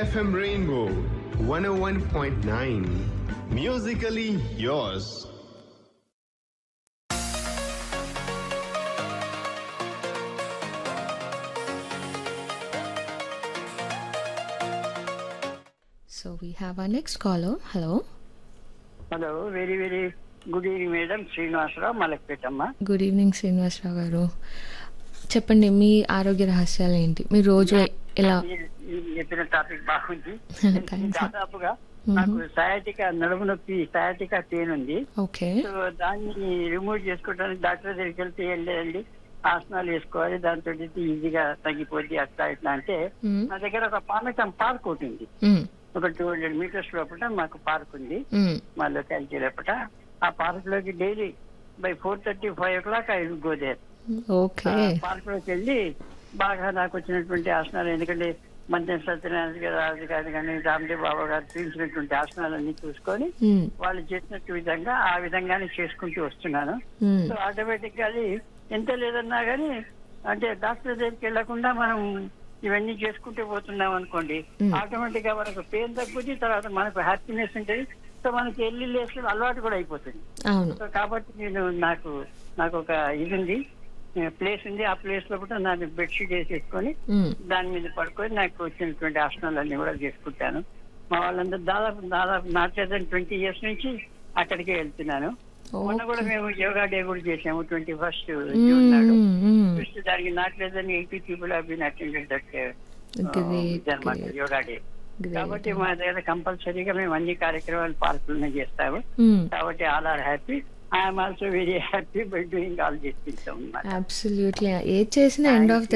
FM Rainbow 101.9. Musically yours. So we have our next caller. Hello. Hello very very good evening madam Srinivasa Rao మలక్పేటమ్మ good evening Srinivasa Rao గారు చెప్పండి మీ ఆరోగ్య రహస్యాలు ఏంటి మీరు రోజు ఎలా మీరు మీరు చెప్పిన టాపిక్ బాగుంది Thanks. దాదాపుగా నాకు సయాటిక నడుము నొప్పి సయాటిక పెయిన్ ఉంది ఓకే సో దాన్ని రిమూవ్ చేసుకోవడానికి డాక్టర్ దగ్గరికి వెళ్తే వెళ్ళండి ఆసనాలు వేసుకోవాలి దాంతో ఈజీగా తగ్గిపోద్ది అట్లా ఇట్లా అంటే మ్మ్. నా దగ్గర ఒక పానకం పార్క్ ఒకటి ఉంది మ్మ్. ఒక టూ హండ్రెడ్ మీటర్స్ లోపల మాకు పార్క్ ఉంది మ్మ్. మా లొకాలిటీ లోపల ఆ పార్క్ లోకి daily by four thirty five o'clock I go there okay park లోకి వెళ్ళి బాగా నాకు వచ్చినటువంటి ఆసనాలు ఎందుకంటే మంత్రి సత్యనారాయణ గారు గారు కానీ రామ్దేవ్ బాబా గారు చూపించినటువంటి ఆసనాలన్నీ చూసుకొని మ్మ్. వాళ్ళు చేసినట్టు విధంగా ఆ విధంగానే చేసుకుంటూ వస్తున్నాను మ్మ్. సో ఆటోమేటిక్ గా అది ఎంత లేదన్నా కానీ అంటే డాక్టర్ దగ్గరికి వెళ్లకుండా మనం ఇవన్నీ చేసుకుంటూ పోతున్నాం అనుకోండి Hmm. ఆటోమేటిక్ గా మనకు పెయిన్ తగ్గుతుంది తర్వాత మనకు హ్యాపీనెస్ ఉంటుంది సో మనకి ఎల్లి లేసి అలవాటు కూడా అయిపోతుంది అవును సో కాబట్టి నేను నాకు నాకు ఒక ఇది ఉంది ప్లేస్ ఉంది ఆ ప్లేస్ లో కూడా నాకు బెడ్షీట్ వేసేసుకొని మ్మ్. దాని మీద పడుకొని నాకు వచ్చినటువంటి ఆసనాలన్నీ కూడా చేసుకుంటాను మా వాళ్ళందరూ దాదాపు దాదాపు నాట్ లెస్ ట్వంటీ ఇయర్స్ నుంచి అక్కడికే వెళ్తున్నాను మొన్న కూడా మేము యోగా డే కూడా చేసాము ట్వంటీ ఫస్ట్ జూన్ నాడు మ్మ్. మ్మ్. చూస్తే దానికి నాట్ లెస్ అని eighty people have been attended that Great, అనమాట great. Yoga day Great. కాబట్టి మా దగ్గర కంపల్సరీగా మేము అన్ని కార్యక్రమాలు పార్కులను చేస్తాము మ్మ్. కాబట్టి all are happy I'm also very happy by doing all these things అన్నమాట అబ్సల్యూట్లీ ఏది చేసినా ఎండ్ ఆఫ్ ద